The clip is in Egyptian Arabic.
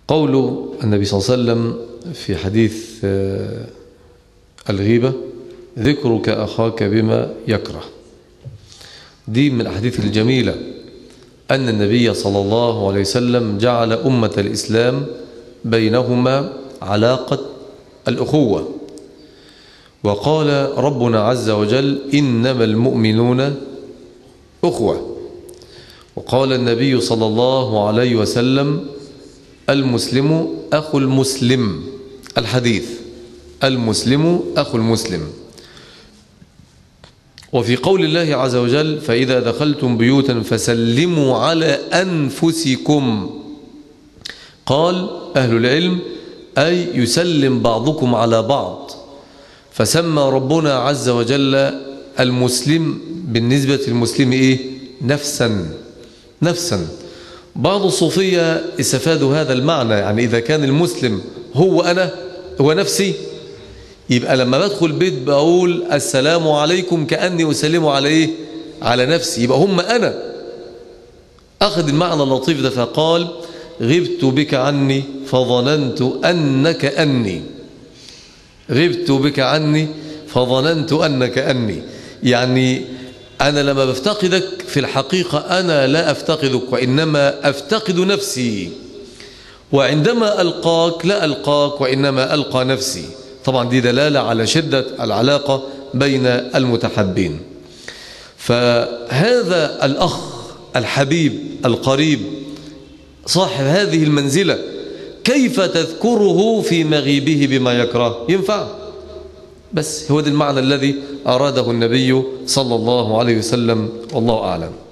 قول النبي صلى الله عليه وسلم في حديث آه، الغيبة ذكرك أخاك بما يكره دي من الأحاديث الجميلة أن النبي صلى الله عليه وسلم جعل أمة الإسلام بينهما علاقة الأخوة وقال ربنا عز وجل إنما المؤمنون أخوة وقال النبي صلى الله عليه وسلم المسلم أخو المسلم الحديث المسلم أخو المسلم وفي قول الله عز وجل فإذا دخلتم بيوتا فسلموا على أنفسكم قال أهل العلم أي يسلم بعضكم على بعض فسمى ربنا عز وجل المسلم بالنسبة للمسلم إيه؟ نفسا نفسا بعض الصوفية استفادوا هذا المعنى يعني إذا كان المسلم هو أنا هو نفسي يبقى لما بدخل بيت بقول السلام عليكم كأني أسلم على إيه على نفسي يبقى هم أنا أخذ المعنى اللطيف ده فقال غبت بك عني فظننت أنك أني غبت بك عني فظننت أنك أني يعني أنا لما بفتقدك في الحقيقة أنا لا أفتقدك وإنما أفتقد نفسي وعندما ألقاك لا ألقاك وإنما ألقى نفسي طبعا دي دلالة على شدة العلاقة بين المتحبين فهذا الأخ الحبيب القريب صاحب هذه المنزلة كيف تذكره في مغيبه بما يكره ينفع بس هو ده المعنى الذي أراده النبي صلى الله عليه وسلم والله أعلم